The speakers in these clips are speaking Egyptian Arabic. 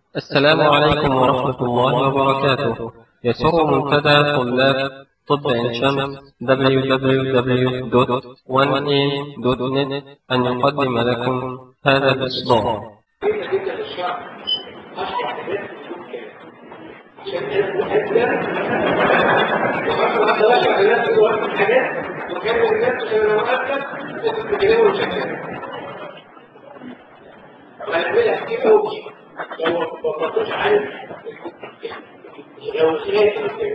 السلام عليكم ورحمة الله وبركاته يسر منتدى طلاب طب عين شمس www.1am.net أن يقدم لكم هذا الإصدار جدا جدا للشرع اشرح حاجات عشان انا مؤدب واشرح اشرح حاجات واشرح حاجات وكان الناس عشان انا مؤدب لازم تكلموا بشكل وهنعملها كتير قوي لو ما بطلتوش عارف لو خلاف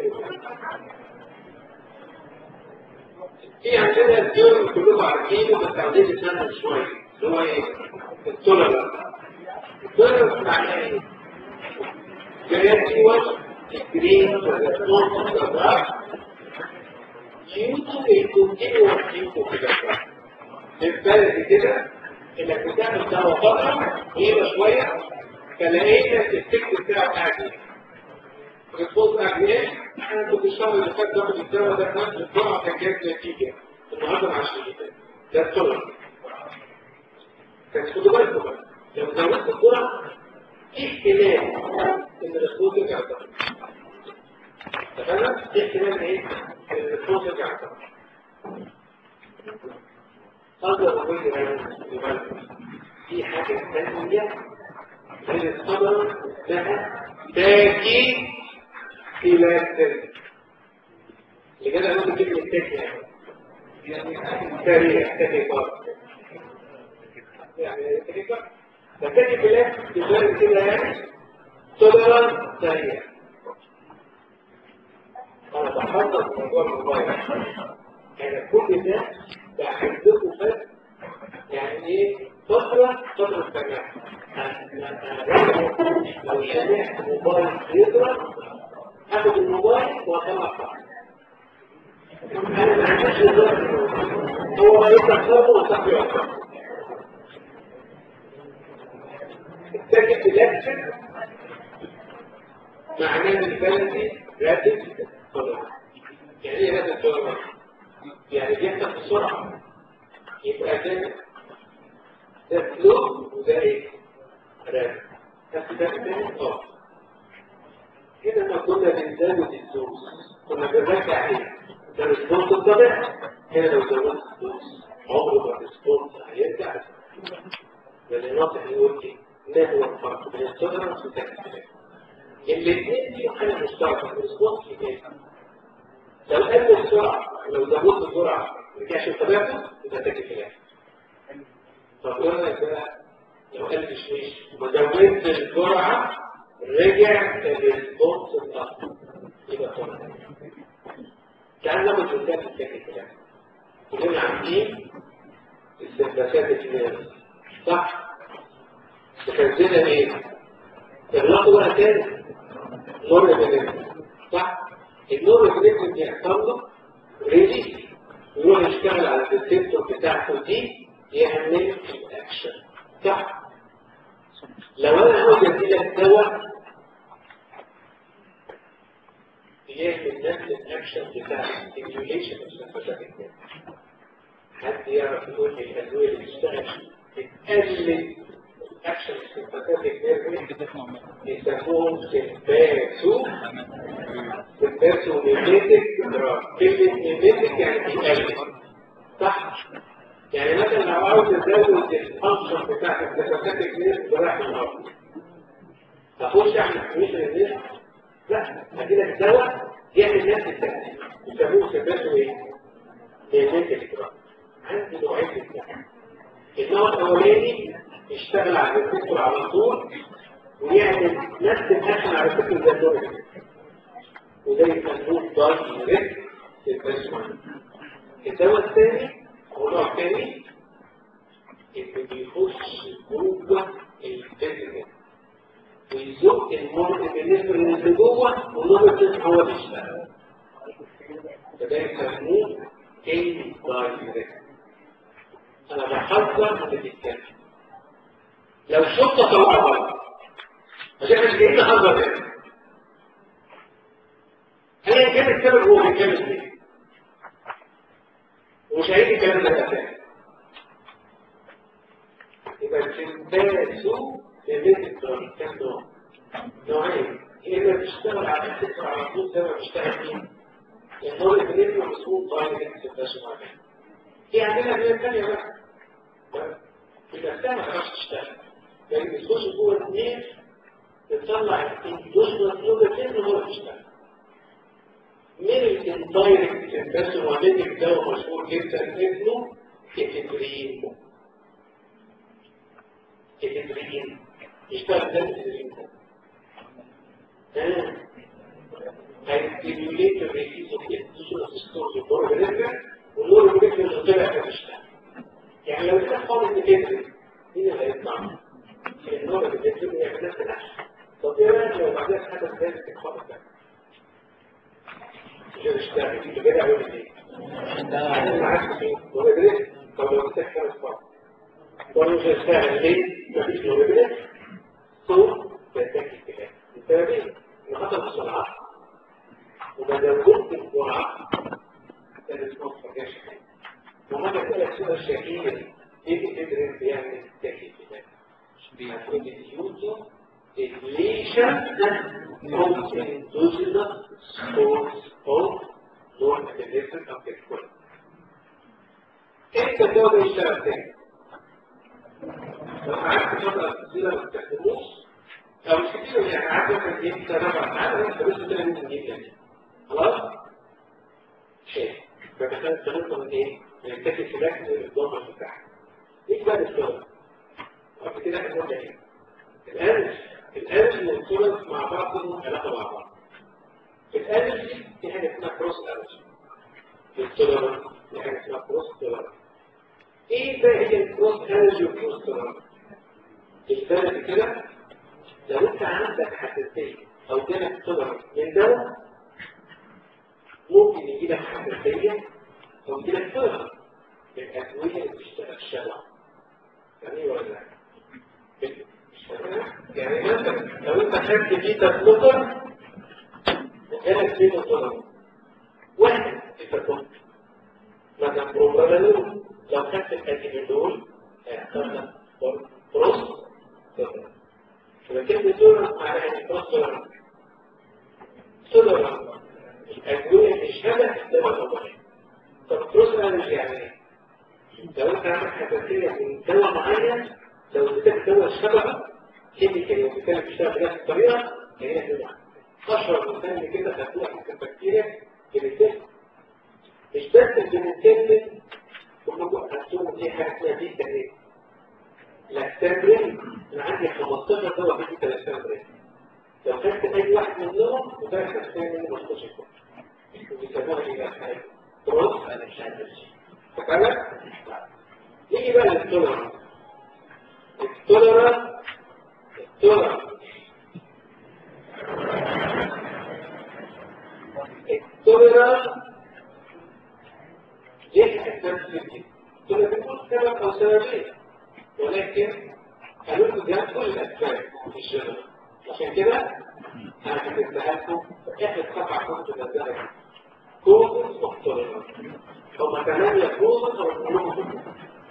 في عندنا الديون كلكم عارفينه بس عايزين نتنمى شويه اللي هو ايه؟ التولرنس التولرنس معناه ايه؟ gradual decrease of the force of the drug due to a continuous use of the drug. بالبلد كده انك بتعمل دواء فتره طويله شويه فلقينا الافكت بتاعه قاعد الريسبونس قاعد ايه؟ انا كنت الشهر اللي فات باخد الدواء ده بنفس الجرعه كان جايب نتيجه النهارده مع الشركه ده التولرنس بس خدوا بالكم بقى لو زودت الجرعه في احتمال ان الريسبونس يرجع للطبيعي اتفقنا؟ في احتمال ايه؟ ان الريسبونس يرجع للطبيعي أقدر أقول لك في حاجة ثانية غير الصبر اسمها تاكي كلاسل لكده أنا بجيب التاكي يعني سريع تاكي بار يعني تاكي بار فالتاكي كلاس بيبان كده يعني صبرا سريع أنا بحضر موضوع الموبايل يعني كل ده بحبكم بس يعني ايه فترة فترة سماع لو سمعت موبايل يضرب اخد الموبايل واطلع صح انا ما عنديش يضرب هو ما يفتح صوته وصاحبي يوصل التاكد بلاكسن معناه البلدي راتب صدر يعني ايه راتب صدر يعني بيحصل بسرعة يبقى ده ده فلو وده ايه؟ راب بس ده تاني اه كده ما كنا بنزود الدوز كنا بنرجع ايه؟ ده الريسبونس الطبيعي هنا لو زودت الدوز عمره ما الريسبونس هيرجع لان ناطق يقول ايه؟ ما هو الفرق بين التولرنس والتكتيك الاثنين فيهم حاجه مشتركه الريسبونس في ايه؟ لو قل السرعة لو زودت السرعة رجعش لطبيعته يبقى تاكل خلاف طب ايه رايك بقى لو قل شويش وزودت السرعة رجع الريسبونس الاصلي يبقى طبيعي تعال ناخد مثال في التاكل خلاف كلنا عارفين السمباسات الكلام صح تخزنها ايه؟ اغلقوا بقى تاني مر بنفسه صح؟ النور الريتم بيحصل له ريليز يروح يشتغل على الريسبتور بتاعته دي يعمل الاكشن صح لو انا عاوز اديلك دواء يعمل نفس الاكشن بتاع الستيميوليشن حد يعرف يقول لي الادويه اللي بتشتغل بتقلل الاكشن السيمباثيك نيرف يسموهم سيمباسو سيمباسو ميميتك دراج كلمه ميميتك يعني بيقلل صح يعني مثلا لو عاوز تزود الفانكشن بتاعت السيمباثيك نيرف براح الارض اخش اعمل كويشن النيرف لا هديلك دواء يعمل نفس التأثير يسموه سيمباسو ايه؟ ميميتك دراج عندي نوعين من الدواء النوع الاولاني يشتغل على الريسبتور على طول ويعمل نفس الاكشن على الريسبتور زي الدور وده يسموه دايركت سيمباسون الدواء الثاني هو نوع ثاني اللي بيخش جوه الفيزيكال ويزق المرض بالنسبه اللي جوه والنور الثاني هو بيشتغل فده يسموه كين دايركت انا بحذر من الاتكال لو شفت طلع غلط عشان مش جايين نحذر ده ايا كان السبب هو بيتكلم ليه ومش هيجي الكلام ده الاساس يبقى السمباسو لميت الكلام نوعين يا اما بتشتغل على الفكره على طول زي ما بتشتغل فيه النور البريد مسؤول دايركت سبريشن في عندنا ادويه ثانيه بقى في نفسها ما تعرفش تشتغل لكن بتخش جوه النيف بتطلع الدوشنا فلوجاتين هو اللي بيشتغل من الانتايركت سبريشن ومن دواء مشهور جدا اسمه كيترين كيترين يشتغل ده كيترين هيستيميوليت الريسيس اوف الدوشنا ستورج الدور بالنسبه والنور بالنسبه اللي طلع كان يشتغل يعني لو كان خالص كده مين اللي هيطلع؟ النور بالنسبه يعمل نفس العشاء طب ايه رايك لو بعدها حدث ذلك الخالص ده؟ مش هتشتغل في كده عمل ايه؟ انا ما عارف فين نور بالنسبه طب لو كنت خمس مرات ولا مش هشتغل ليه؟ مفيش نور بالنسبه صوت يتكي كده السبب ايه؟ انخطر بسرعه وما زودت الجرعه كان اسمه فرجاش وماذا تسألك سؤال شهير ايه تدرس بيعمل تكييف ده؟ بيعمل اليوتيوب deletion of endogenous source of non-adolescent of the school. انت الدواء ده يشتغل تاني لو قعدت فترة كتيرة ما تستخدموش او مش كتير يعني قعدت مثلا ايه سنة ساعات انت بس كده ممكن جدا خلاص؟ شيء فبتخيل استخدمته من ايه؟ من الكاتب فلاك للضمن بتاعها ايه بقى الشغل؟ وقت كده احنا قلنا ايه؟ الان الالف والثلث مع بعض لهم علاقه مع بعض الالف في حاجه اسمها كروس الف الثلث في حاجه اسمها كروس ثلث ايه بقى هي الكروس الف والكروس ثلث الفرق كده لو انت عندك حساسيه او جالك ثلث من دواء ممكن يجي لك حساسيه او يجي لك ثلث من الادويه اللي بتشتغل الشبع يعني ولا لا؟ يعني مثلا لو انت خدت بيتا فلوتر وجالك بيتا فلوتر واحد بيتا فلوتر مثلا بروبرانول لو خدت الاتيميدول هيحصل لك بروس فكلمة تولرنس معناها ان بروس تولرنس تولرنس الادوية اللي شبه الدواء الطبيعي طب بروس الرجي يعني ايه؟ لو انت عندك حساسية من دواء معين لو اديتك دواء شبهه كيميكال يوم بيتكلم بيشتغل بنفس الطريقه هي هي اشهر مثال كده خدوها في البكتيريا الجلوتين مش بس الجلوتين كلكم هتشوفوا في حاجه اسمها بيتا ايه لاكتامبرين انا عندي 15 دواء بيتا لاكتامبرين لو خدت اي واحد منهم وده لاكتامبرين ما تخش وبيسموها ايه بقى تروس انا مش عارف فكرة نيجي بقى للتولرانس التولرانس التولرانس التولرانس ليه أسباب كتير كنا بنقول سبب أو سببين ولكن قالوا لكم ده كل الأسباب في الشغل عشان كده أنا كتبتها لكم إحنا سبع كتب الأسباب كوزز أوف تولرانس هم ثمانية كوزز أو كلهم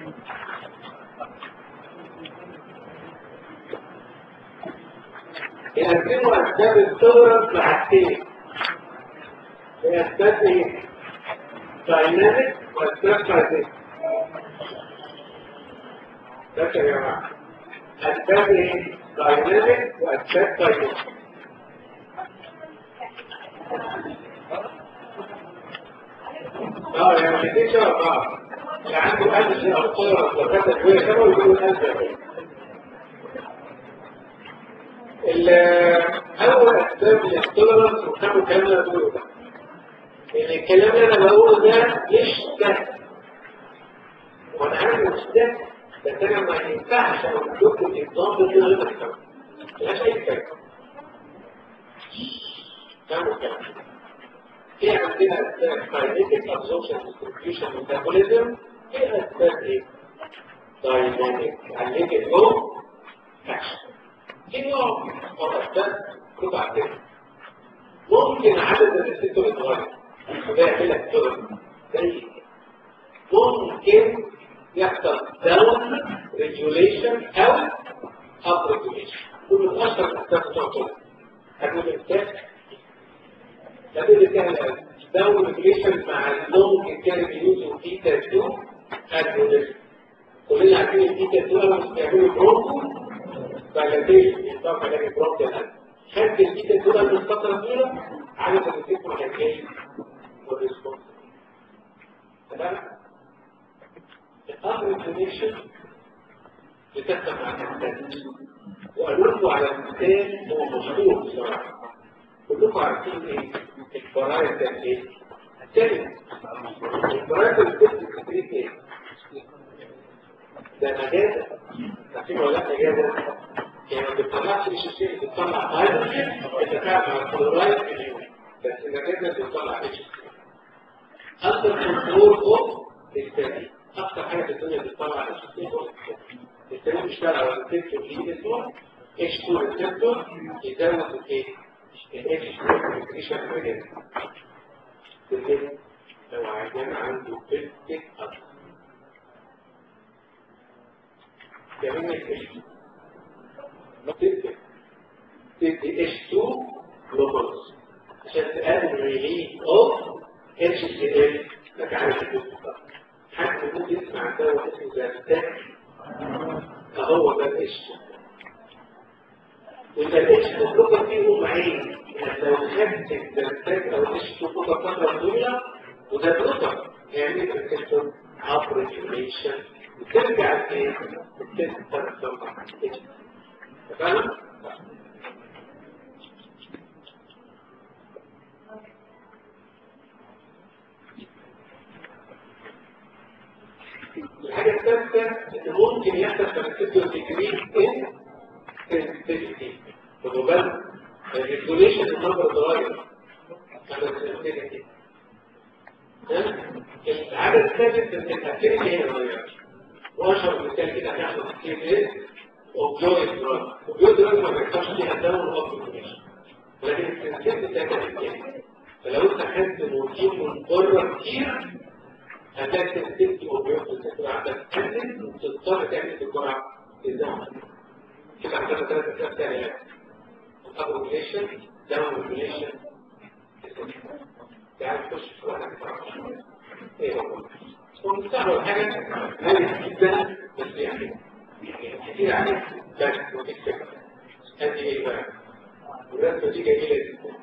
يقدموا أسباب التولرانس لحاجتين هي أسباب إيه؟ دايناميك وأسباب فازيك بس يا جماعة أسباب إيه؟ دايناميك وأسباب فازيك اه يعني الاثنين شبه بعض اللي عنده قلب شيء او التولرانس لو كانت ادويه شبه يقولوا قلب أول أسباب الانتولرنس وكانوا الكلام اللي بقوله ده إن الكلام اللي أنا بقوله ده مش سهل وأنا عارف مش سهل بس أنا ما ينفعش أقول لكم الإكزامبل كده غير ما تفهموا ملهاش أي فايدة فهموا الكلام في عندنا أسباب كاينيتيك أبزوربشن ديستريبيوشن ميتابوليزم في أسباب إيه؟ دايناميك عليك لو أكشن في نوع من أسباب قطع كده ممكن عدد الريسيتور يتغير وده يعمل لك دور زي ممكن يحصل داون ريجوليشن او اب ريجوليشن كل الاشهر الاحداث تعتبر هنقول الانتاج هنقول الانتاج داون ريجريشن مع اللونج كان بيوزوا بيتا 2 ادرونيزم كلنا عارفين البيتا 2 اول بيعملوا برونكو فالانتيشن يطلع علاج برونكو الان خدت البيتا 2 من فتره طويله على ما تفتكروا الانتيشن والريسبونس تمام الامر انفورميشن بتحصل مع الانتاج وقالوا لكم على مثال هو مشهور بصراحه كلكم عارفين ايه الفرايد ده ايه الثاني الفرايد ده بتبقى ايه ده مجازة عارفين ولا لا مجازة يعني ما بتطلعش مش الشيء بتطلع هيدروجين بتتفاعل مع الكلورايد في اليوم بس المجازة بتطلع اتش اكتر كنترول اوف الثاني اكتر حاجه في الدنيا بتطلع اتش الثاني بيشتغل على الريسبتور في اسمه اتش 2 ريسبتور يزود الايه الاتش 2 ريسبتور مجازة لو عيان عنده بيستيك اكتر يعمل ايش تدي تدي اتش 2 جلوكوز عشان تقلل ريليز اوف اتش سي ال لك عارف حد ممكن يسمع دواء اسمه زاستاك اهو ده الاتش وإذا الاتش 2 جلوكوز فيه نوعين يعني لو خدت الزاستاك او الاتش 2 جلوكوز فتره طويله وده جلوكوز يعمل ريسبتور عبر الانفليشن وترجع ايه تستخدم تمام الحاجة الثالثة إن ممكن يحصل تركيز ديجري إن سنسيتيفيتي خدوا بالك الريجوليشن النمبر اتغير على السنسيتيفيتي العدد الثالث ان الاكتيفيتي هي اتغيرت واشهر مثال كده هيحصل كتير ايه اوبيويد دراج اوبيويد دراج ما بيحصلش فيها دواء واوبيويد لكن السنسيتيفيتي بتاعتها كتير فلو انت خدت مورفين من بره كتير هتلاقي السنسيتيفيتي اوبيويد بتبقى عندك تقلل وتضطر تعمل الجرعه ازاي كده عندنا ثلاث اسباب تانية ابروجيشن داون ريجوليشن يعني تخش في واحد ايه هو ومستعمل حاجة هذه جدا بس يعني كتير عليك بس مفيش فكرة هذه ايه بقى والرسمة دي جميلة جدا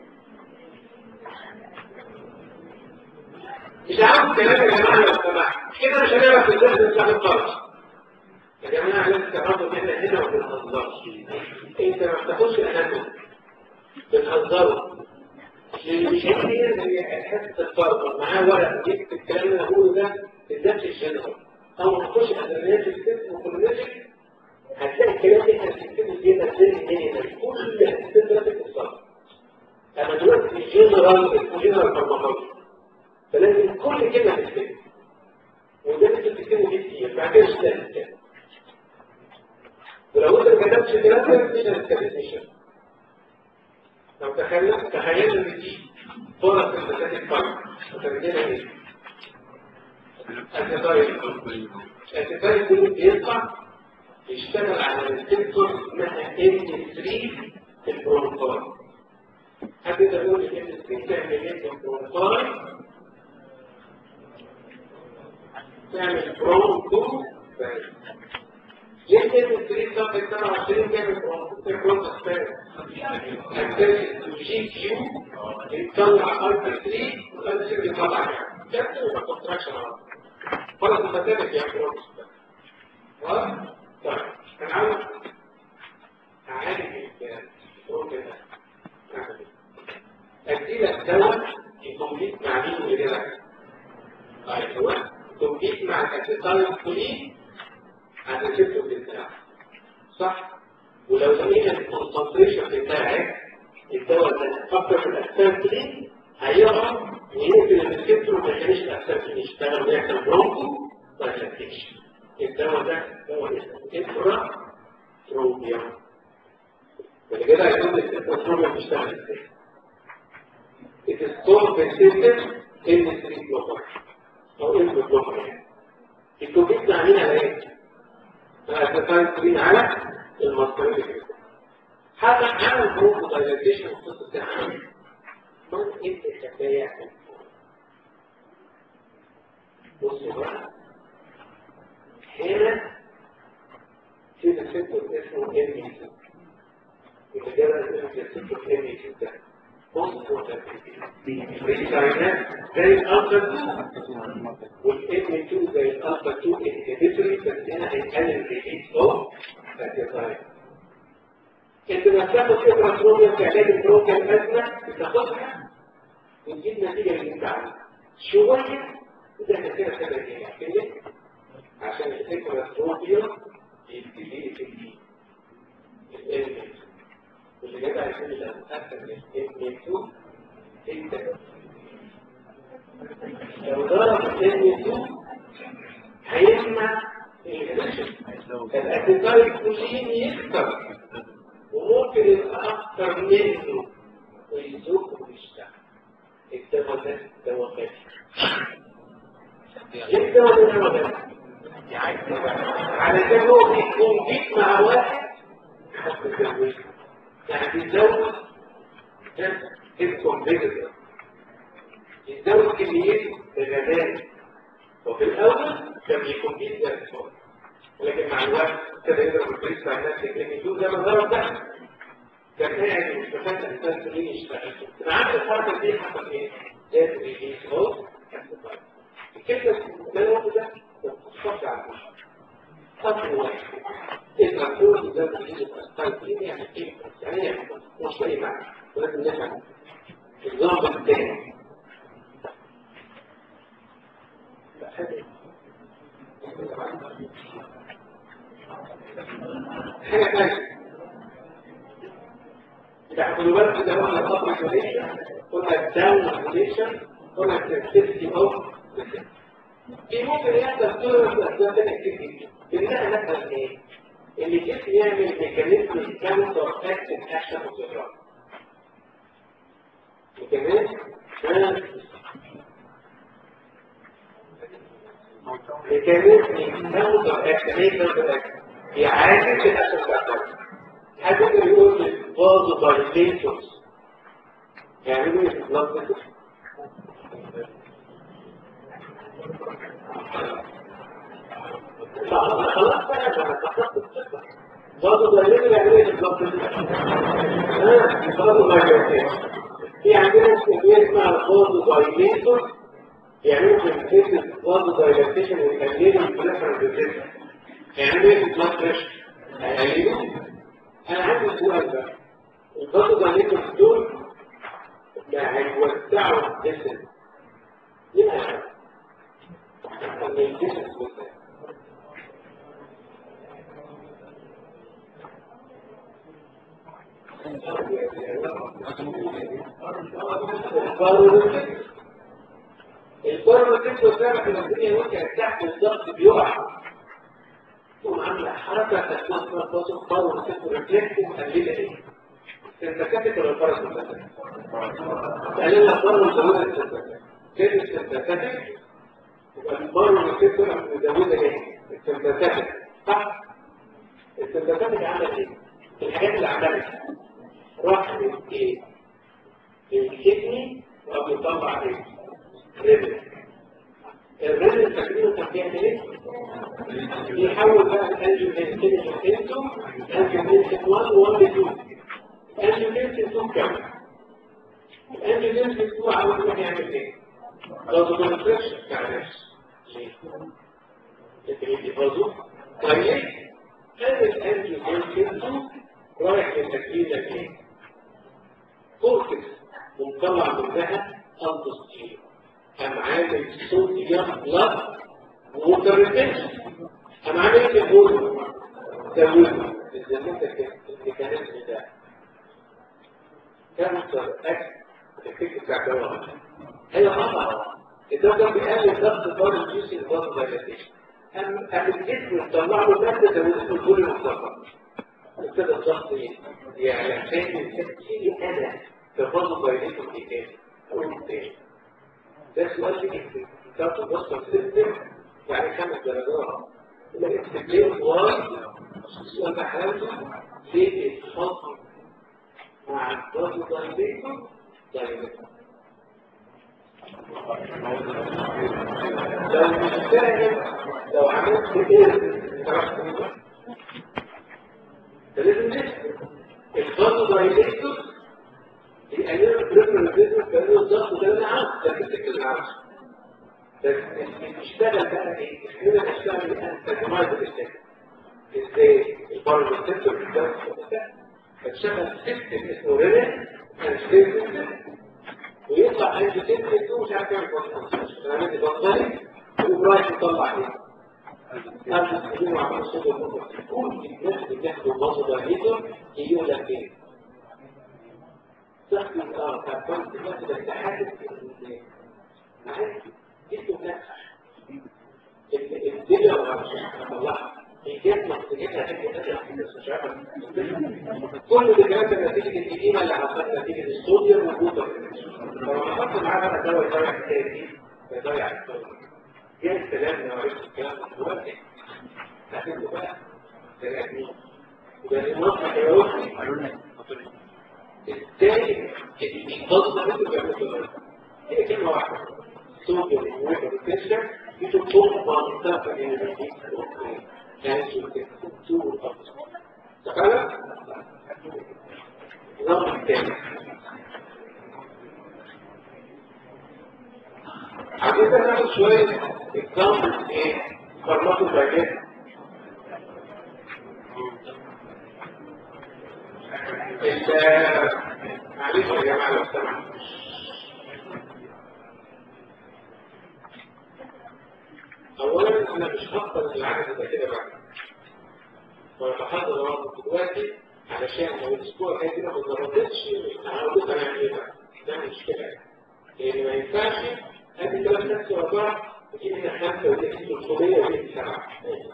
مش عارف كلام يا جماعة لو سمحت كده مش هنعرف ازاي نستعمل خالص يا جماعة لازم تعرفوا ان احنا هنا ما بنهزرش انت ما بتاخدش اناتومي بتهزروا مش هي حته الفرق معاه ورق يكتب الكلام اللي بقوله ده بالذات في الجنرال او نخش ادرينات السيستم وكلوجيك هتلاقي الكلام اللي احنا بنكتبه فيها زي الدنيا كل السيستم ده في الصف اما دلوقتي في الجنرال اسمه جنرال فارماكولوجي فلازم كل كلمه تكتبها وده اللي بتكتبه فيه كتير بعد كده مش لازم كده ولو انت ما كتبتش الكلام ده مش هتكتب لو تخيلنا تخيلنا ان دي فرص المساكن فرق فترجمها ايه؟ التطاير التطاير كله بيطلع يشتغل على السنسور اسمها N3 في البرونكاي حد تقول ال N3 تعمل ايه في البرونكاي؟ تعمل برونكو ليه تعمل 3 صفحة 27 تعمل برونكو هتكلم جي كيو يطلع ار 3 ولا شيء يطلع كابتن ولا كونتراكشن فرض المسافه يا برونكو ها طيب انا عاوز اعالج البرونكو ده ادي لك دواء يكمبيت مع مين اللي كده ايوه يكمبيت مع الاسيتايل كولين على الريسبتور بتاعه صح ولو لقينا الكونسنتريشن بتاعك الدواء ده اكتر في الاجسام دي هيقع ويقفل الريسبتور وما يخليش الاجسام يشتغل ويحصل برونكو دايلاتيشن الدواء ده دواء اسمه انفرا تروبيا بعد كده هيكون الانفرا تروبيا بيشتغل ازاي؟ It is called the system M3 blocker او M blocker يعني الكوبيت عاملين على ايه؟ الاساسان على المصدرين هذا عمل برونكو دايلاتيشن وقصة التحمل من انت الحكاية بصوا بقى هنا في ريسبتور اسمه ام اي اللي جاب الريسبتور ام اي ده بص الريساينات زي الالفا 2 والام 2 زي الالفا 2 انهبيتوري بس هنا هيتقلل ريليز اوف فاتيتاين انت لما تاخد ابره تروميا في علاج البروكا الازمه بتاخدها وتجيب نتيجه اللي انت عايزها شويه اذا كده كده كده عشان الفكره تروميا يبتدي في الام واللي جاب يكون الأكثر من اثنين تو ستة لو ضرب اثنين تو هيمنع الإنشن الأكتايد كلين يكتر وممكن يبقى أكتر منه ويزوق ويشتغل الدواء ده دواء خفيف ايه الدواء ده دواء خفيف علشان هو بيكون جيت مع واحد حط التزويج يعني بيتزود الكمبيوتر يتزود كمية الغازات وفي الأول كان بيكون جدا لكن مع الوقت ابتدى يضرب البريس بتاع الناس اللي يدوه زي ما ضرب ده كان قاعد مش مفاتح الناس اللي يشتغل انا عارف الحركة دي حصل ايه؟ زاد ريليس هو الكلمة ده الوقت ده بتخش على الوش خط واحد الرسول ده بيجي الطيب يعني ايه يعني مش لاقي معنى ولكن نفهم النظام الثاني حاجة ثانية خلوا بالك ده قلنا الأب ريجوليشن قلنا الداون ريجوليشن قلنا السنسيتي اوف في ممكن يحصل تولرنس أسباب تانية كتير جدا بنلاقي مثلا ايه؟ اللي الجسم يعمل ميكانيزم الكانسر اكتن اكشن اوف ذا دراج ميكانيزم ميكانيزم الكانسر اكشن ايه كانسر اكشن؟ يعالج الاكشن بتاع الدراج حد يقدر يقول لي فازو دايليتورز يعملوا ايه في البلاد خلاص بقى انا فكرت القصه برضه دايليتور يعني ايه بالظبط ها برضه دايليتور في عندنا كميه اسمها برضه دايليتور يعملوا في الكيس برضه دايليتيشن ويقللوا البريشر بالجسم يعملوا ايه في البلاد بريشر هيقللوا انا عندي سؤال بقى البرضه دايليتور دول يعني هيوسعوا الجسم ليه هيوسعوا؟ لما الجسم يتوسع البرمجة وسامح ان الدنيا وقعت تحت الضغط بيقع تقوم عامله حركه تتوصل توصل باور وتكون ريفلكت ومقلله ايه؟ سنتكاتك ولا الباراسمباتيك؟ تقللها باور وزودها السنتكاتك كده السنتكاتك يبقى الباور وتكون مزوده ايه؟ السنتكاتك صح؟ السنتكاتك عملت ايه؟ الحاجات اللي عملتها راح للايه؟ للكدني وبيطلع ايه؟ ريبل الريبل تكريره كان بيعمل ايه؟ بيحول بقى الانجيوتنسين انتو انجيوتنسين 1 و 1 2 الانجيوتنسين 2 كام؟ الانجيوتنسين 2 عاوز يروح يعمل ايه؟ برضه ما نفرش بتاع نفسه ليه؟ لكن يبقى طيب هذا الانجيوتنسين 2 رايح لتكرير الايه؟ كورتكس ومطلع منها الدستير أم عامل صوديوم بلس ووتر ريتنشن أم عامل ايه الهرمون تزويده الزمنة الميكانيزم ده كانسر اكس الفكر بتاع الدواء هي طبعا الدواء ده بيقلل ضغط الدم الجيسي لضغط دايلاتيشن أم أم الجسم يطلع له مادة تزوده الكل المصطفى ابتدى الضغط يعني عشان تفكيري انا تفضل دايليتور ايه او التاني ده سؤال فيك كتابة البصر سيستم يعني خمس درجات لكن تكليم واي السؤال ده حالته ليه الخط مع الضغط دايليتور دايليتور لو مش فاهم لو عملت ايه فلازم نفهم الضغط دايليتور يقلل البريفرال بيزنس كانه الضغط ده انا عارف ده بتفكر العرض بس اشتغل بقى ايه؟ احنا نشتغل الان تجمعات الاستاذ ازاي البارل سنتر بالذات فتشغل سيستم اسمه ريلي ترانسليت ويطلع عندي سيستم مش عارف يعمل كونسنتريشن انا عندي بطاري وبرايت يطلع ايه نفس السنين وعمل صوت الموضوع كل الناس اللي بياخدوا مصر دايليتور يجيبوا لك ايه؟ تحكي الارض كانت الناس اللي بتحاسب معاك جسمه نفسه الدنيا طلعها الجسم محتاجتها مش عارف كل الكلام ده نتيجه القديمه اللي حصلت نتيجه الصوديوم وجوده فلما حط معاها بقى دواء يضيع الحكايه دي يضيع الصوديوم جه الكلام لو عرفت الكلام ده دلوقتي هتبقوا بقى تراجعين وده النصح هيروحي ازاي الضغط ده ممكن يعمل كده هي كلمه واحده صوديوم وكالسيوم يتطور منطقه من تفعل النظر الثاني عايزين ناخد شوية اكزامبل ايه فرمات الباجات معلش يا جماعة لو سمحت اولا انا مش هفضل العدد ده كده بعد ويتحضر الوقت دلوقتي علشان لو الاسبوع الجاي كده ما ظبطتش هعرضك انا اعمل ايه ده مشكله لان ما ينفعش ادي ثلاث ناس ورا بعض وتيجي من خمسه وتيجي 300 وتيجي سبعه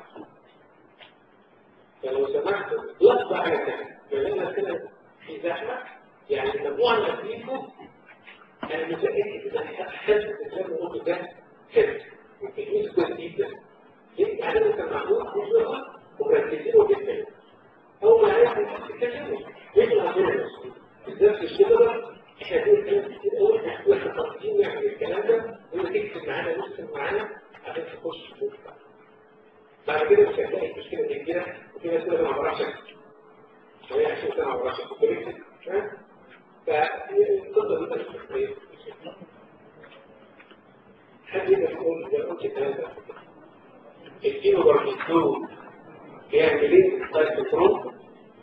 فلو سمحت لحظه حاجه ثانيه لان كده في زحمه يعني المجموعه اللي هتجيبه انا متاكد ان هتحس الكلام اللي قلته ده كده وتجهيز كويس جدا ليه؟ يعني انت معلوم ومركزين جدا اول ما عرفت تتكلموا يجوا عندنا بالذات في الشجره احنا بنقول كلام كتير قوي احنا احنا خاطئين نعمل الكلام ده وانت تكتب معانا نكتب معانا عشان تخش في بعد كده مش هتلاقي مشكله زي كده وفي ناس كده ما بعرفش اكتب وهي عشان انا ما بعرفش اكتب فالقصه دي مش مشكله حد يقدر يقول ده قلت الكلام ده الكيلو برميتو بيعمل ايه السايتوكروم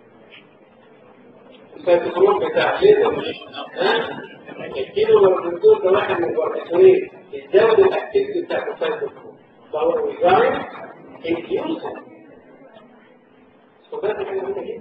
السايتوكروم بتاع ليه مش ها الكيلو برميتو ده واحد من البرميتوين الزود الاكتيفيتي بتاع السايتوكروم فهو ديزاين انكيوسن وده حاجه مهمه جدا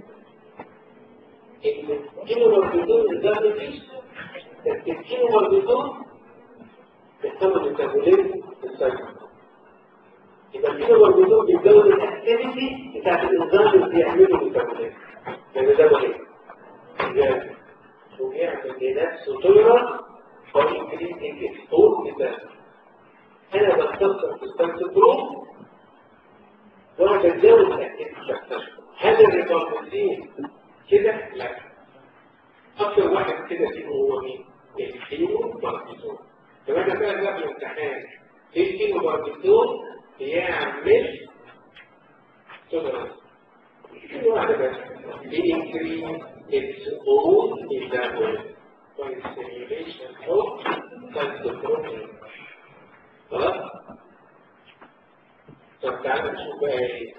الكيلو برميتو الزود الانكيوسن الكيلو برميتو بيحصل ميتابوليزم في السايتوكروم يبقى الكيلو برميتو بيزود الاكتيفيتي بتاعت الانزيم اللي بيعملوا الميتابوليزم لان ده مهم جامد وبيعمل لنفسه تولرانس وانكريزنج اكسبور للدم انا بستخدم في السايتوكروم وانا بزود الاكتيفيتي بتاعته هل الريبارميتين كده؟ لا اكثر واحد كده فيه هو مين؟ الكيلو برميتو كمان انا بقى في الامتحان ايه الكيلو برميتو يعمل تولرانس كل واحدة بس increase its own level by stimulation of cytochrome خلاص؟ طب تعالى نشوف بقى ايه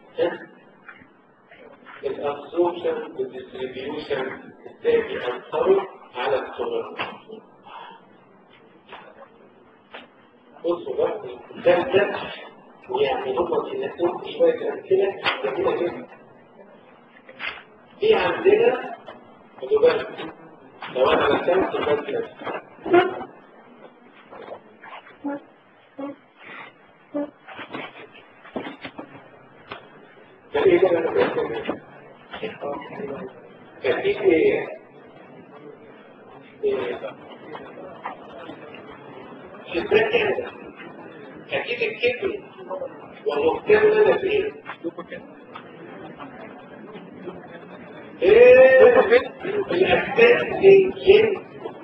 الابسوربشن والديستريبيوشن ازاي بيأثروا على التولرانس بصوا بقى ده ده يعني هم بينقلوا شوية أمثلة جميلة جدا في عندنا خدوا بالك لو أنا رسمت مثلا ده إيه ده أنا برسمه؟ كتيب إيه؟ شبرات كده أكيد الكبر ومهتم أنا فيه ايه الاساس للجن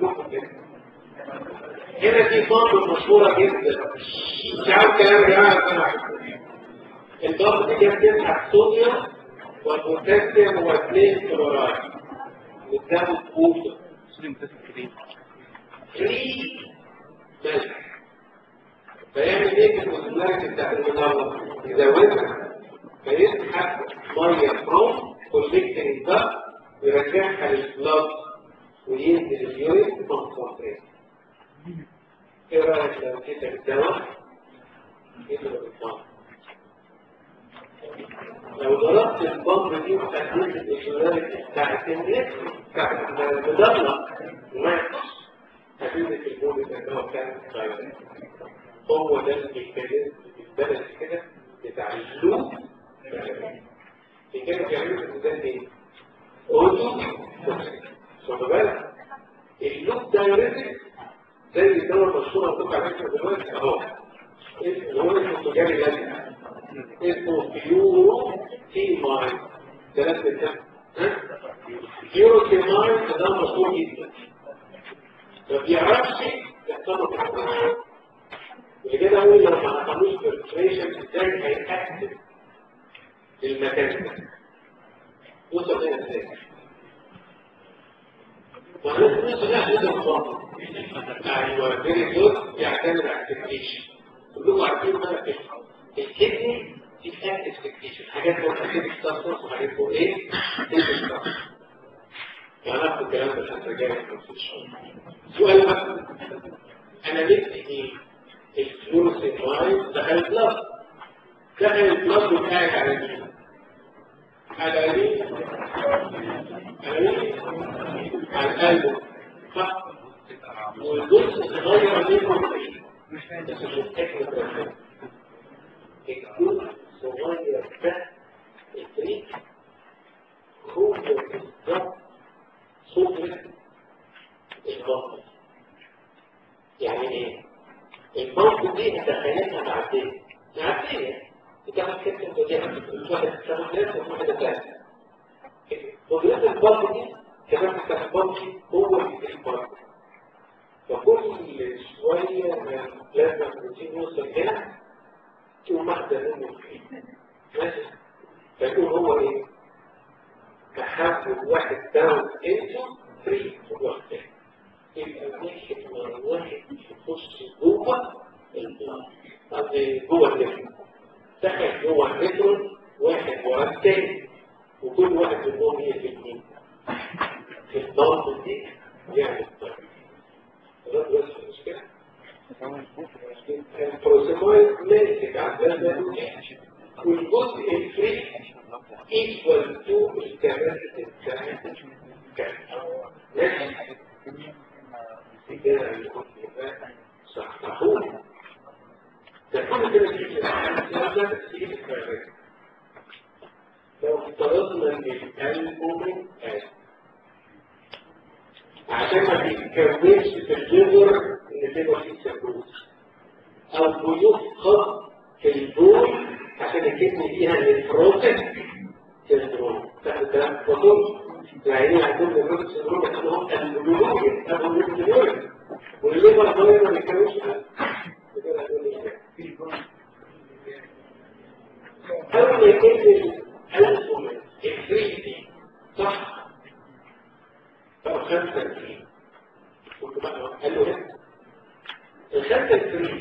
هنا في صوت مشهورة جدا مش عارف كلام يا جماعة سمع الضغط دي كانت تسحب صوديوم والبوتاسيوم واثنين كلورايد وتاخد كوفة فري ملح فيعمل ايه في المسؤولية بتاعت المنظمة؟ يزودها فيسحب مية فروم كوليكتنج ده ويرجعها للبلاد وينزل اليورين كونسنتريت ايه رايك لو اديتك الدواء يضرب البامب لو ضربت البامب دي وخليت الاجراري بتاعت الناس بتاعت المدلة ومات هتنزل البول الدواء كان صغير هو ده الميكانيزم بالبلد كده بتاع اللوب في كده بيعملوا في الميزان ايه؟ اوتو خد بالك اللوب دايوريتك زي الدواء المشهور هتوقع عليكم دلوقتي اهو اللي هو اسمه تجاري لازم اسمه فيورو تيماين ثلاثة كام؟ فيورو تيماين ده مشهور جدا ما بيعرفش يحصله كده اللي كده اقول لو ما عملوش فلتريشن ازاي هيأكد المكان ده يوصل هنا ازاي؟ ولازم يوصل هنا لازم خالص ايوه فيري جود يعتمد على التكنيشن كلكم عارفين بقى في الكدني دي اكتف تكنيشن حاجات فوق اكتف ستاسوس وحاجات فوق ايه؟ هناخد الكلام ده الفتره الجايه في سؤال بقى انا جبت ايه؟ الفلوروسينوايد دخل البلاد دخل البلاد وقاعد على مين؟ على مين؟ على مين؟ على القلب صح؟ والجزء صغير منه فيه بس مش التكنيك الجزء صغير ده الفريق هو بالظبط صدر البطن يعني ايه؟ البطن دي تخيلها معدية معدية بتعمل كتن وتعمل واحد تسمى ناس وواحدة تانية قدرات البطن دي كمان ما تحفظش هو اللي في البطن فكل شوية من لازم البروتين يوصل هنا تقوم واحدة منه فيه ماشي فيقول هو ايه؟ تحول واحد داون انتو فري في الوقت يبقى واحد من واحد يخش جوه البلاد جوه الجسم دخل جوه المترون واحد ورا التاني وكل واحد منهم هي في الاثنين في الضغط دي يعني الضغط ده بس مش كده البروسيمويد ماسك على الجسم والجزء الفري equal to الكباسيتي بتاعت ماشي كده صححوه تكون كده تيجي لو افترضنا ان الالبومين عشان ما بيتكونش في الليفر ان تبقى فيه سكروز او بيفقد في البول عشان الكدني فيها نفروتك سندروم تحت الكلام وطول العينين عندهم نفروتك سندروم اسمهم البلولوجيا او البلولوجيا والليفر ضايع ما بيتكونش أول ما يكون الألبوم الفريدي صح أو خمسة فريد قلت بقى قال له هنا الخمسة الفريد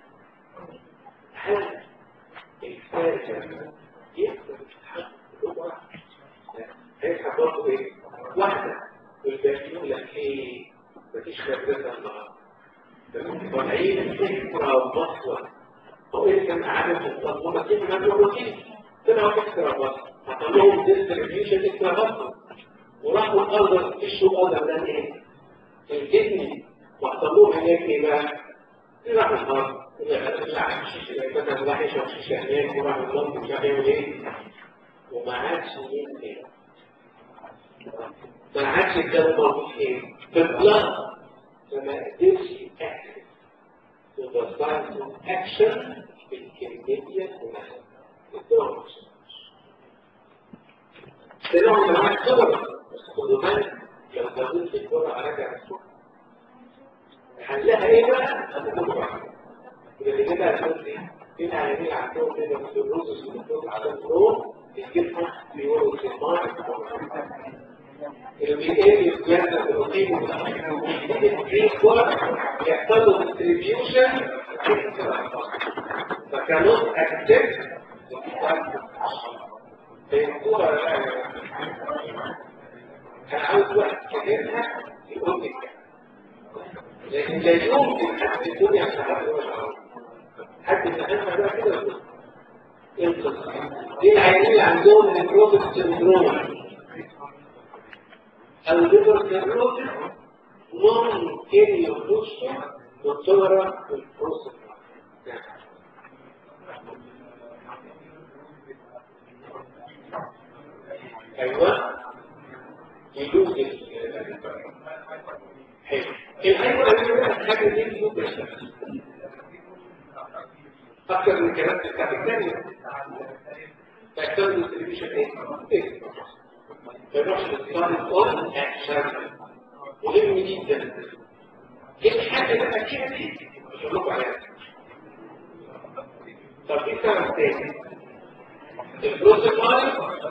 هل الفارق يقدر يتحقق هو هيسحب برضه ايه؟ واحدة والباقي يقول لك ايه؟ مفيش مدرسة النهارده والعين فكرة بصوة هو ايه كان عامل في التنظيم كيف نعمل روتين طلعوا فكرة بصوة حصل لهم ديستريبيوشن فكرة بصوة وراحوا الأرض الشو أرض ده ايه؟ الكدني وحصل لهم هناك ايه بقى؟ راحوا الأرض مثلا راح يشرب شيشه هناك وراح الضغط مش عارف يعمل ايه وما عادش ينزل ما عادش الدم موجود ايه في البلاد فما قدرش يأكل وبصارت اكشن بالكمية كلها الدواء سنوع من الصور بس خدوا بالك لو زودت الجرعة رجع الصور حلها ايه بقى؟ هتكون واحد اللي كده هتقول ايه؟ في العيانين عندهم كده في الروز والدكتور على الفروع الجسم بيقولوا في الماء البيئات الجهاز الروتين يحصل له ديستريبيوشن فكانوا اكتف فيقول كان عاوز واحد كلمها يقول لك لكن لا يمكن حد الدنيا حد يتخيل بقى كده ايه القصه دي العيانين اللي عندهم نيكروتيك سندروم او ليفر سيروسيس ممكن يخشوا بالصغرى بالبروسيس ايوه يدوز حلو الحيوة الأولى حاجة دي يدوز أكثر من كلام بتاع الثانية فأكثر من التلفزيون إيه؟ إيه؟ فنروح للصالح أون أكشن مهم جدا ايه الحاجة اللي فاكرها دي؟ مش هقول لكم عليها طب في سبب تاني البروتوكول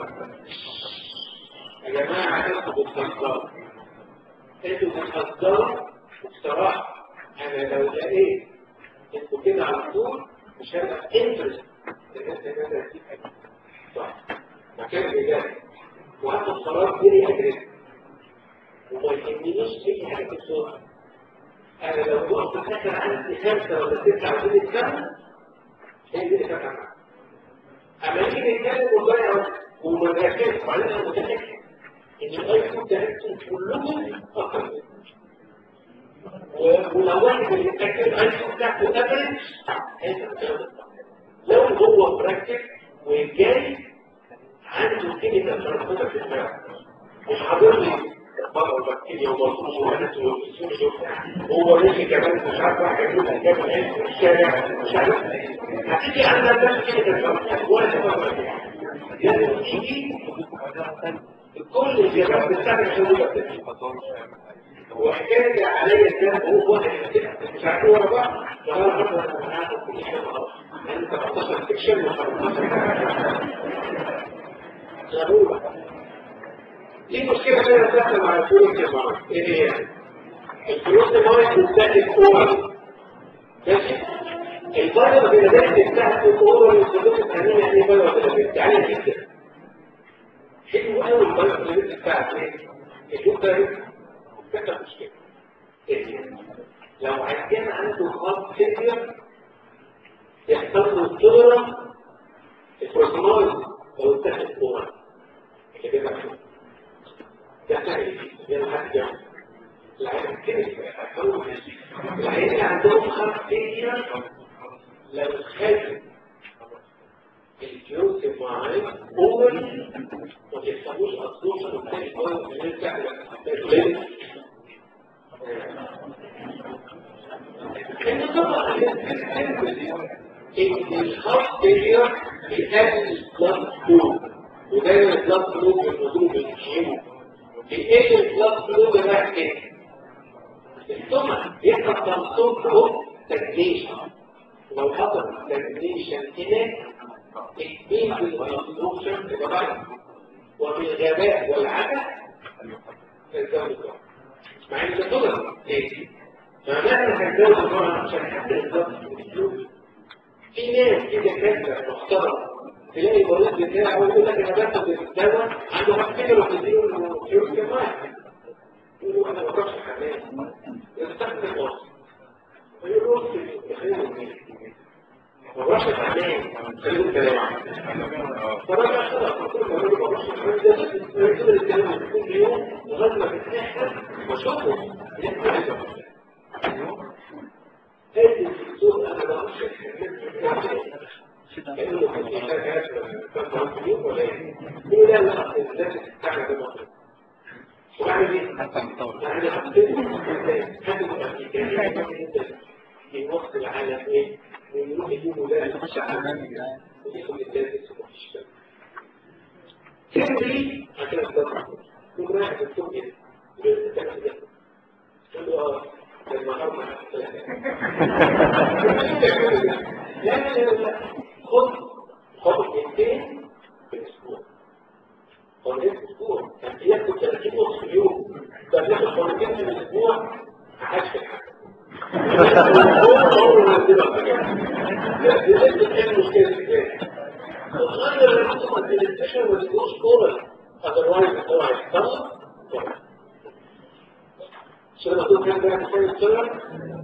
يا جماعة انتوا بتهزروا انتوا بتهزروا بصراحة انا لو لقيت انتوا كده على طول مش هبقى انترست الناس اللي انا دي صح مكان بجد وهاخد قرار فيري اجريسيف وما يهمنيش اي حاجه في الصوره انا لو كنت فاكر عندي خمسه ولا سته عاوزين السنه هي دي اللي فاكر عنها اما نيجي نتكلم ونضيع وما نركزش وبعدين انا متاكد ان الايفون بتاعتكم كلهم اكتر مني ولو واحد اللي متاكد الايفون بتاعته افرج هيبقى لو هو براكتيك وجاي عنده كلمه مرتبطه في الدماغ مش حاضر لي بره البكتيريا ومرسوم وهدف هو رجلي كمان مش عارف واحد يقول لك جاب العيش في الشارع مش عارف هتيجي عندها بس كده ولا تفرق لازم تيجي كل الجبال بتعمل حلول وحكايه عليا الكلام هو واحد مش عارف ورا بعض فانا مثلا انا هاخد كل حاجه خلاص انت 13 سكشن و15 دي مشكلة كده بتحصل مع الفلوس الجماعة ايه هي؟ الفلوس الجماعة بتستهدف اورال ماشي؟ الفيروس اللي بتستهدف اورال الفلوس الثانية يعني فيروس اللي بتعالج جدا حلو قوي الفيروس اللي بتستهدف ايه؟ الفلوس ده فكرة مشكلة ايه هي؟ لو عندنا عنده خط فيلير يحصل له الصورة البروتينوز لو اتخذ اورال اللي بيبقى العين اللي عندهم خط فيديا لو خد الجيوس معاه اوفر ما بيحصلوش اصلا وبالتالي هو بيرجع لان طبعا الخط فيديا بيقلل البلاد فلو ودايما البلاد فلو بالنزول بالجيوس الايه البلاد فلو ده رايح كده الثمن يحصل تنصب له تجنيشن لو حصل تجنيشن هنا اثنين في الكونستركشن تبقى وبالغباء والعدد تزود مع ان ده طلع ليه؟ فمعنى هتزود الجرعه عشان حتى الضغط في ناس كده كده محترمه تلاقي المريض بتاعه يقول لك انا باخد الدواء عنده هفتكر وتديله فلوس كمان يقولوا انا ما بروحش الحمام يستخدم الوصف ويقولوا تخيلوا ما بروحش الحمام خليهم الكلام فراجع خلاص كل ما يقولوا ما بروحش الحمام ده يقول الكلام كل يوم لغايه ما بتحصل واشوفه يحصل هذه الصورة انا ما بروحش الحمام انه كان في حاجات كان في ولا ايه؟ يقول لا لا الناس بتستعمل ده وبعد ايه؟ يعني حطيت حد الامريكان في وسط العالم ايه؟ ويروح يجيبوا ده يخش على ويدخل الناس تمري عشان الضغط تقول واحد الدكتور كده يقول لك الكلام ده تقول له اه ده النهارده لا لا لا لا خد خد اثنين في الاسبوع مرتين في الاسبوع كان بياخد 30 نص في اليوم كان بياخد مرتين في الاسبوع عاش في الحاجه غير الرسوم الادمنستريشن والفلوس اورال اذروايز هو هيحصل شو لما تقول كان بقى تسوي السنة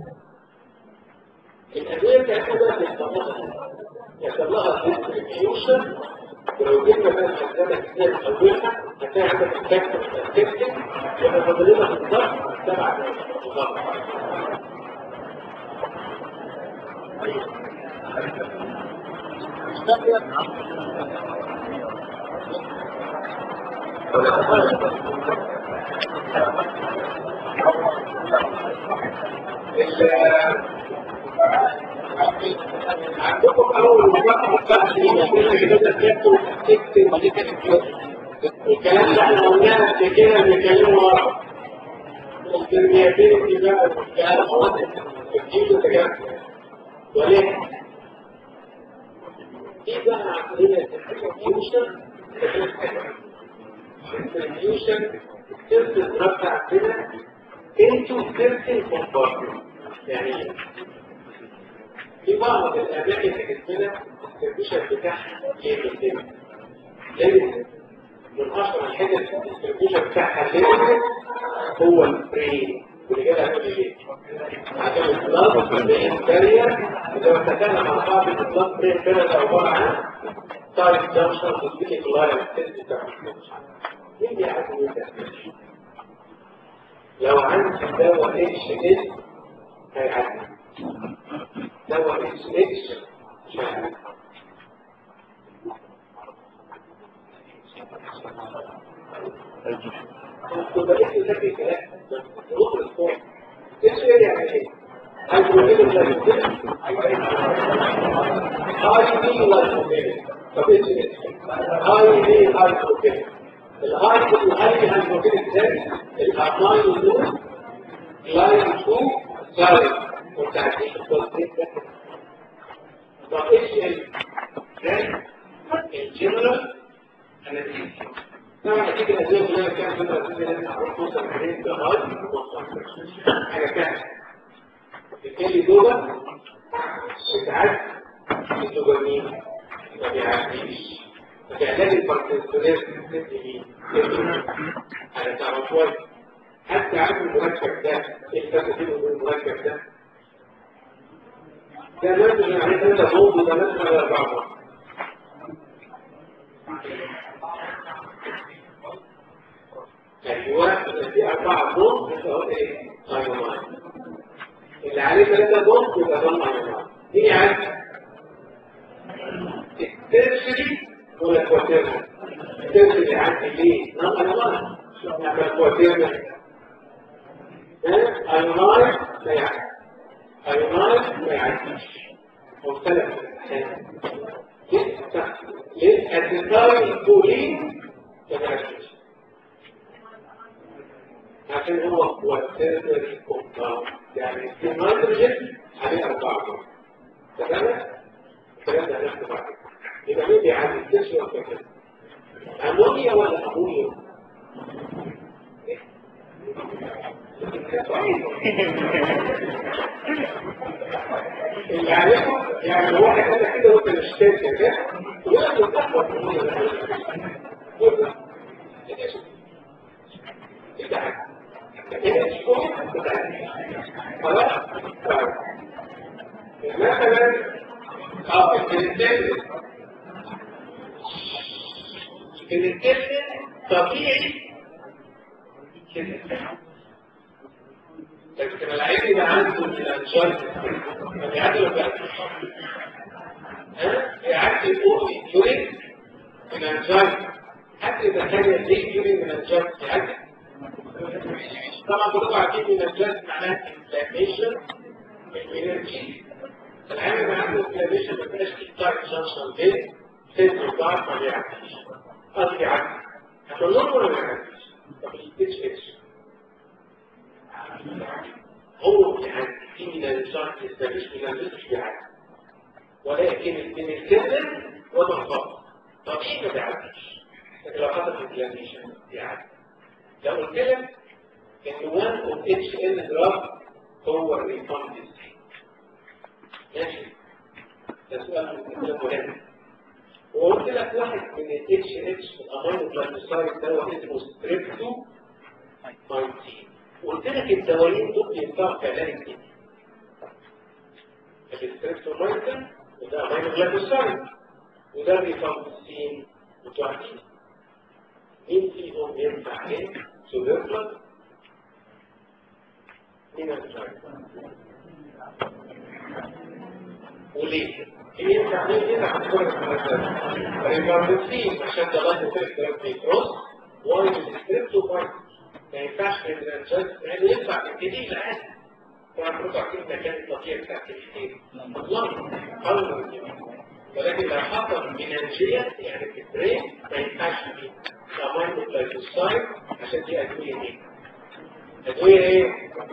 الأدوية بتاعتها بقى بيستمرها يحصل لها ديستريبيوشن ولو جبنا بقى الحزامة كتير من أولها هتلاقي عندك الكاكتر الكاكتر يبقى فاضل لنا في الضغط سبع بالضبط عندكم اول مره بتاعت الكلام اللي احنا قلناه قبل كده بنتكلموا ورا التربيتين بقى والكلام ده ولكن دي بقى عمليه الديستريبيوشن الديستريبيوشن ترتب عندنا into certain compartments يعني في بعض الأماكن في جسمنا الديستريبيوشن بتاعها جامد جدا لازم من أشهر الحاجات الديستريبيوشن بتاعها لازم هو البرين واللي كده هتقول ليه؟ عشان البلاد برين بارير زي ما اتفقنا مع بعض ان البلاد برين بارير ده عبارة عن تايب جانكشن تسبيكي كلاير تيست بتاع مين بيعرف مين ده؟ لو عندي دواء اتش اس هيعدي دواء اتش اتش مش هيعدي كنت بقيت ذكي كلام روح الاسبوع ايش يعني ايه؟ هيدروجين الجلوكوز هاي دي لايكوبين طب ايش هاي دي هايدروجين الهاي الهاي هيدروجين ازاي؟ الاماين دول لاين 2 زاوية وتعديل التصديق ده طب ايش الجنرال انستيزيا طبعا اكيد الادويه كلها كانت فتره الادويه لازم نعرف توصل لحدين بهاي حاجه ثانيه بالتالي دول بتعدي الدوبامين ما بيعديش فعلاج الباركنسونات بتدي مين؟ انا تعرف شويه حتى عارف المركب ده ايه الفرق بينه وبين المركب ده؟ ده مثلا يعني ثلاثة بوم وده مثلا أربعة أيوة في أربعة بوم يبقى إيه؟ أيوة اللي عليه ثلاثة بوم يبقى ده أيوة مين يعرف؟ الترشري ولا الكواتيرنا؟ الترشري يعدي ليه؟ نعم أيوة نعمل كواتيرنا الماء لا يعدي الماء لا يعديش مختلف ليه الديزاين الكولين ما يعديش عشان هو هو السيرفر كومباوند يعني النيتروجين عليه أربعة تمام؟ الكلام ده هناخده بعد يبقى مين بيعدي الكسر ولا كده؟ أمونيا ولا أمونيا؟ اللي عليكم يعني واحد قال كده وانت مش فاكر ده يقدر تحفظ مثلا اه الكريستال الكريستال طبيعي كده لكن العين يبقى عنده الانجال ما بيعدي ولا ها بيعدي فوق اليورين من الانجال حتى اذا كان ليه اليورين من الانجال بيعدي طبعا برضه عارفين من الانجال معناها انفلاميشن الانرجي العين يبقى عنده انفلاميشن ما بيبقاش في تايب جانكشن بين سيل وبار ما بيعديش قصدي عكس هتنور ولا ما يعكسش؟ طب الاتش اتش هو يعني في من الشرط مش من الجزء بيعكس ولكن من الكلمة وضغط طب ايه ما بيعكسش؟ لو حصل انفلاميشن بيعكس لو قلت لك ان 1 اوف اتش ان دراج هو الريفاند ماشي ده سؤال مهم وقلت لك واحد من الاتش اتش الامينو جلايكوسايد ده اسمه ستريبتو مايتين وقلت لك الدوايين دول بينفعوا في علاج الكلى الستريبتو مايتين وده امينو جلايكوسايد وده الريفامبسين بتوع مين؟ مين فيهم ينفع ايه؟ سوبرفلت مين الفرق؟ وليه؟ ينفع مين ينفع تكون الريفامبسين عشان ده لايف افكت بيكروس وايد الستريبتو مايتين ما ينفعش الانجاز يعني ينفع الجديد عادي طبعا كنتوا عارفين المكان الطبيعي بتاع الجديد والله حاولوا ولكن لو حصل منانجية يعني في البرين ما ينفعش فيه كمان الجلايكوسايد عشان دي أدوية ايه؟ أدوية ايه؟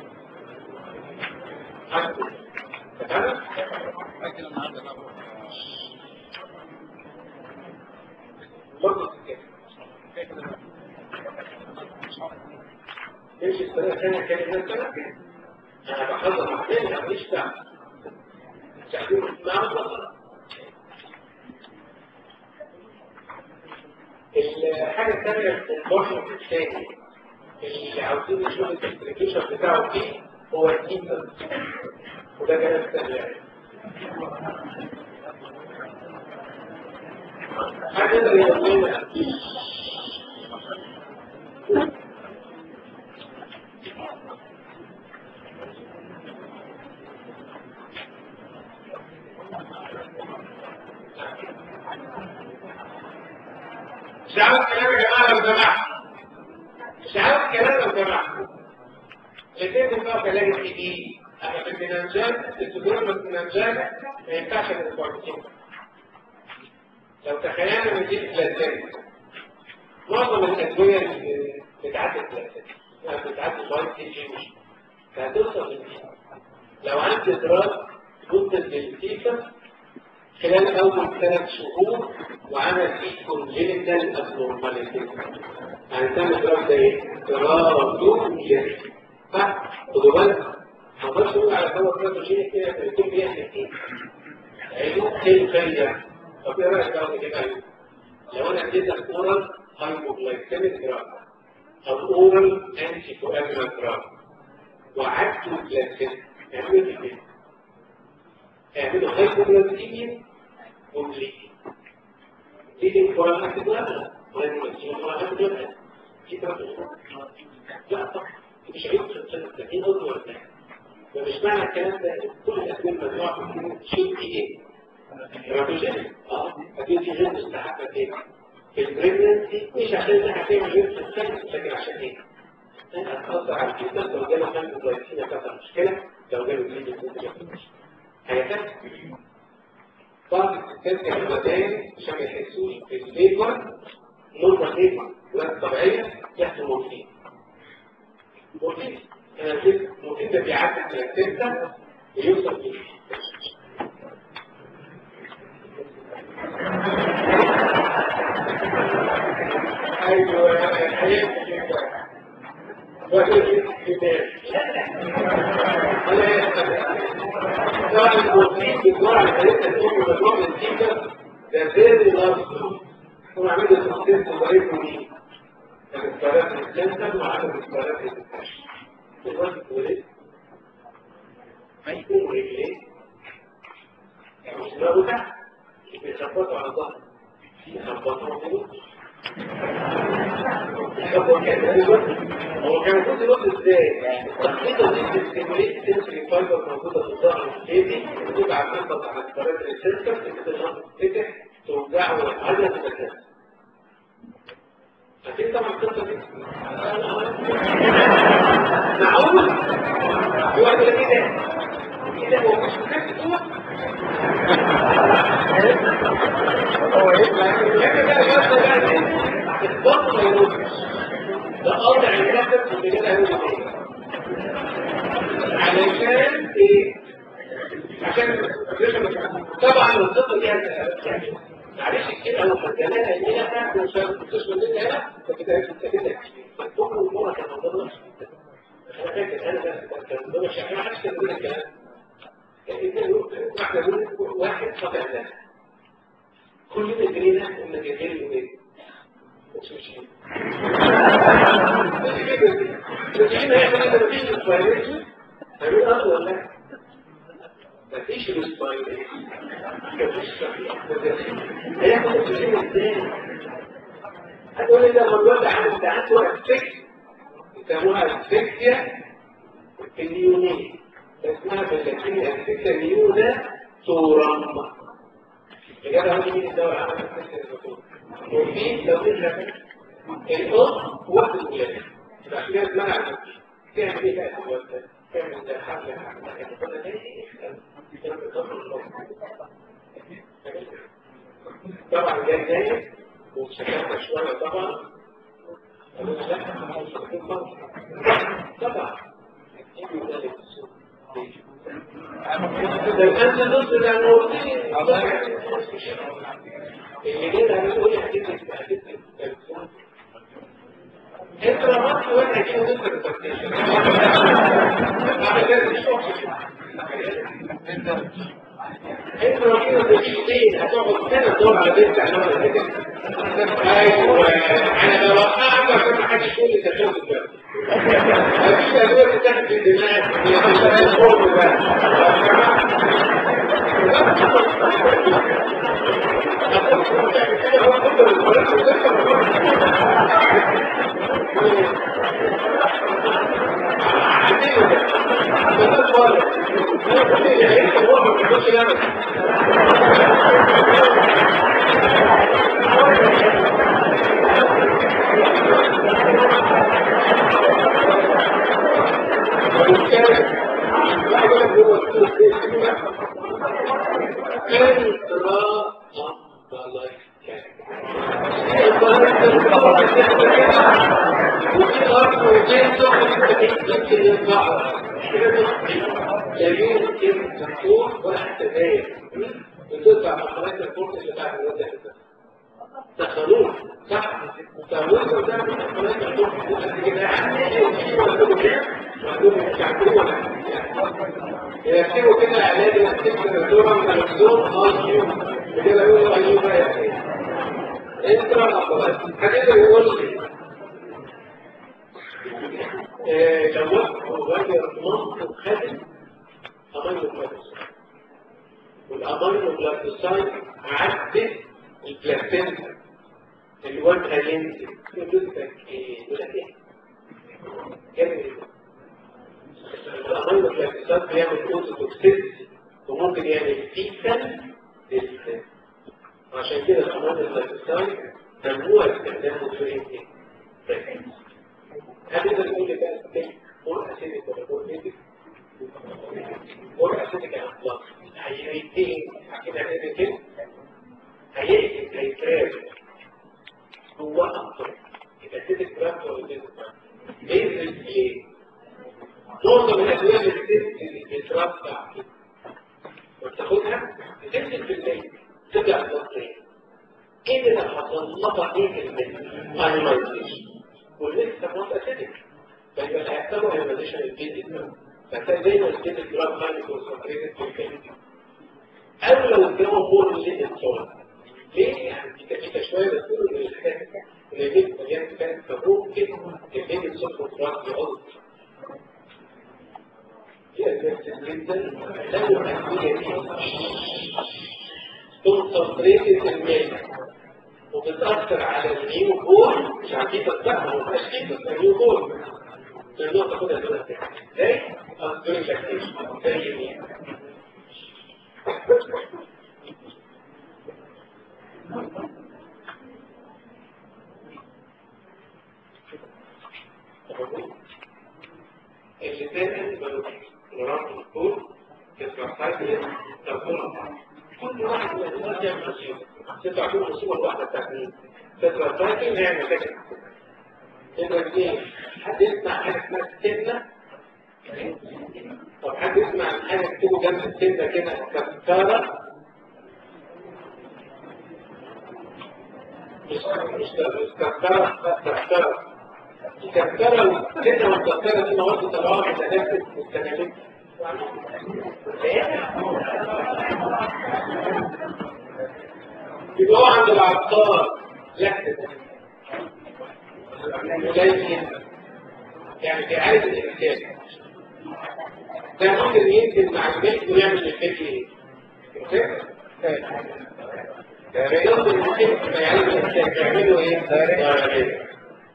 أكل تمام؟ أكل النهارده بقى برضه كده ماشي السنة الثانية كان الناس سنة أنا بحضر محلين ماليش دعوة تعليم مع البصر الحاجة الثانية البشر الثاني اللي عاوزين نشوف الديستريبيوشن بتاعه فيه هو الكيمبل وده كلام سهل يعني حاجة يقدر يقول لنا مش عاوز كلام يا جماعه لو سمحت مش عاوز كلام لو سمحت الاثنين بتوع كلام جديد اما في المنانجات السكور المنانجات ما ينفعش الكوارتين لو تخيلنا من دي بلازات معظم الادويه اللي بتعدي بلازات يعني بتعدي شويه تي جي مش فهتوصل لدي لو عندي ادراك مده للفيفا خلال أول ثلاث شهور وعمل فيه كونجينيتال أبنورماليتي يعني تعمل إدراك ده إيه؟ ترادوجيني صح؟ خدوا بالك ما اقدرش أقول على دواء ترادوجيني كده في الكتب بيعمل إيه؟ عيوب خلفية طب إيه رأيك بقى كده لو أنا اديتك أورال هايبوغلايكيميك دراج أو أورال أنتي كواجولانت دراج وعدته بلاسيد اعملوا في البيت اعملوا هايبوغلايكيميا كومبليت دي فورا هتتغير ولكن فورا هتتغير في لا طبعا مش عيب في التسليم أول ولا ومش معنى الكلام ده كل الأدوية المجموعة في الكلمة شيء في إيه؟ رابوجيني اه أدوية في غير مستحقة إيه؟ في البريجنسي مش عشان إنها هتعمل غير في الخلف لكن عشان إيه؟ هتأثر على الجسم لو جاله خلف جلايسيميا كانت مشكلة لو جاله جليد مشكلة هيكفي بعض الستات كانوا بداية عشان ما يحسوش بالليبر نورمال ليبر ولاد طبيعية ياخدوا مورفين مورفين انا قلت مورفين ده بيعدي البلاسينتا ويوصل فيه ايوه الحياة وهي سواء المورفين بالنوع اللي خليتها تقوم بمجموع من السيكا ده فيري لارج هو عمل التخصيص الضعيف دي الاستعراض السنسر وعمل الاستعراض الكشف الوقت ولد هيكون رجليه يعني مش دماغه تحت بيخبطوا على الظهر يخبطوا في الوقت هو كان المفروض يرد ازاي؟ التخطيطه دي بتستيموليت سنسوري فايبر موجوده في الظهر البيبي بتبقى بتضغط على الكرات السنسر تبتدي الظهر تتفتح توجعه ويتعلق بمكان أكيد طبعا القصة دي معقول في واحد يقول كده كده هو مش مكان جوه هو يطلع يعمل كده برضه ما يموتش ده قاطع النفس اللي كده هيقول ايه علشان ايه عشان طبعا الخطه دي يعني معلش كتير قوي فالجلاله ان هي تاخد وشال تشمل منها هنا فكده انت كده فالكل والمره كان موضوع انا فاكر انا كان موضوع شيء ما حدش كان بيقول الكلام واحد يقول واحد قطع النفس كلنا جرينا كنا جايين ايه مش مش رجعنا يعمل ايه مفيش اسبايريشن هنقول اه ولا مفيش اسبايريشن مفيش هياخد اكسجين ازاي هتقول لي لما الواد عامل ده عنده اسفكس يسموها اسفكسيا النيونيه اسمها باللاتيني اسفكسيا نيونا تورم إجابة هذه مين الدولة عملت اسفكسيا وفي دولة الأم وقت الولادة عشان كده اسمها تعمل ايه بقى في الوقت تعمل ده حاجة طبعا جاي نايم وشكلنا شوية طبعا طبعا لو كان نص ده اللي كده هنقول هتبقى هتبقى انت لما تقول واحد كده ضد التفتيش انت لو كده دقيقتين هتقعد سنه تدور على بنت عنوان كده ايوه انا بوقعك عشان ما حدش يقول لي تشوف الدم مفيش ادويه بتاخد في الدماغ هي مش الفورم يكتبوا كده اعلان يكتبوا دكتورا ملزوم اي يو كده يقولوا اي يو بقى انت هتقدر يقول لي لو واحد غير منطق خادم امينو جلايكوسايد والامينو جلايكوسايد عدت البلاسينتا الواد هينزل يقول لك ايه يقول لك ايه جميل الأمينو جلايكوسايد بيعمل اوتوتوكسيس وممكن يعمل فيتال للسن عشان كده الأمينو جلايكوسايد ممنوع استخدامه في ايه؟ هل تقدر تقول لي بقى فور اسيدك ولا فور بيتك؟ فور اسيدك يا اطلاق هينتهي كده هيعمل كده هيقتل هيتراب هو اكتر يبقى اسيدك برافت ولا اسيدك برافت؟ بينزل في ايه؟ معظم الادويه اللي بتنزل بترفع وتاخدها بتنزل في الليل ترجع تنطيه كده لو حصل لها ايه في الليل ايمايزيشن ولسه نوت اسيدك فيبقى اللي هيحتاجه ايمايزيشن الجلد ده فتلاقي دايما الجلد الجرام هاي كونسنتريتد في الجلد او لو الجو هو اللي انتصار ليه يعني دي كده شويه بس تقول ان الحاجات اللي دي مليان كانت فممكن الجلد الصفر الجرام يقعد جدا لو الأدوية دي كونسنتريتد في الميل وبتأثر على النيو بول مش عارفين تتفهم ومبقاش فيه بس النيو بول النقطة تاخدها دلوقتي ازاي؟ أنظر لاكتيشن زي مين؟ اللي تاني مرات الطول تسمع سايكل تكون كل واحد من الناس يعمل مصيبة تطلع كل مصيبة الواحدة بتاعت مين؟ تطلع فاكر نعمل مشاكل نمرة اثنين حد يسمع حاجة اسمها السنة طب حد يسمع عن حاجة تكتبه جنب السنة كده كفتارة مش مش مش كفتارة كفتارة الكفتارة والسنة والكفتارة دي مواد طبعا من الأداة السنة يبقى هو عند العطار لحظة ملين يعني بيعالج الإنسان ده ممكن ينزل مع الملك ويعمل للملك ايه؟ رياض الملك بيعالج الإنسان بيعملوا ايه؟ دارجة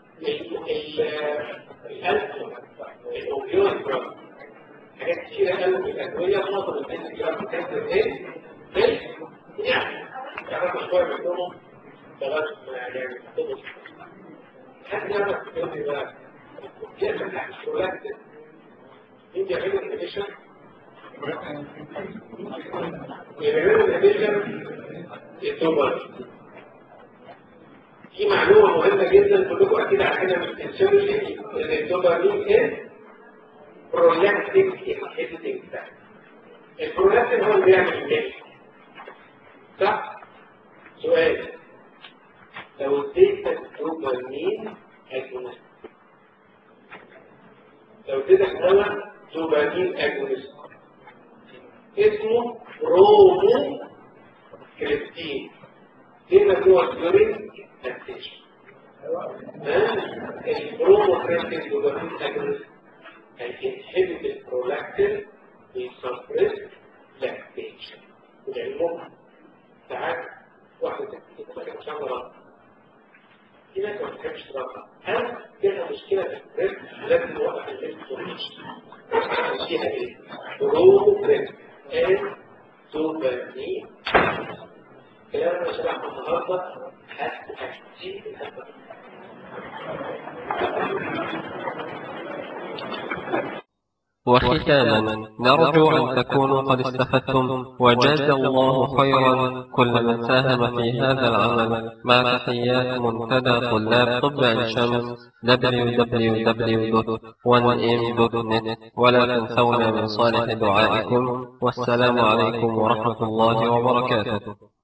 الألف الأوبيوز دراج حاجات كتيرة قوي في الأدوية معظم الناس اللي بتعرف تكسر ايه؟ ملك يعني تعرفوا شوية منهم لغاية ما يعني تضغط حد يعرف يقول لي بقى يعمل تحت الشغلات مين بيعملوا الانيبيشن؟ بيعملوا الانيبيشن التوبر في معلومة مهمة جدا كلكم أكيد عارفينها من الفسيولوجي إن الدوبامين إيه؟ برولاكتيك انهبيتنج البرولاكتين هو اللي بيعمل الميل صح؟ سؤال لو اديت الدوبامين اجونست لو اديتك دواء دوبامين اجونست اسمه برومو كريستين هنا جوه اليورين اكتيشن البرومو كريستين دوبامين اجونست هينهبت البرولاكتين ويسبرس لاكتيشن ولعلمهم ساعات واحدة تتكلم مش عاملة في ناس ما بتحبش تراجع هل فيها مشكلة في البريد لازم نوقف الليست فيها ايه؟ برو بريد ايه دوبامين الكلام اللي شرحه النهارده هتأتي الهدف وختاما نرجو أن تكونوا قد استفدتم وجاز الله خيرا كل من ساهم في هذا العمل مع تحيات منتدى طلاب طب عين شمس www.1m.net ولا تنسونا من صالح دعائكم والسلام عليكم ورحمة الله وبركاته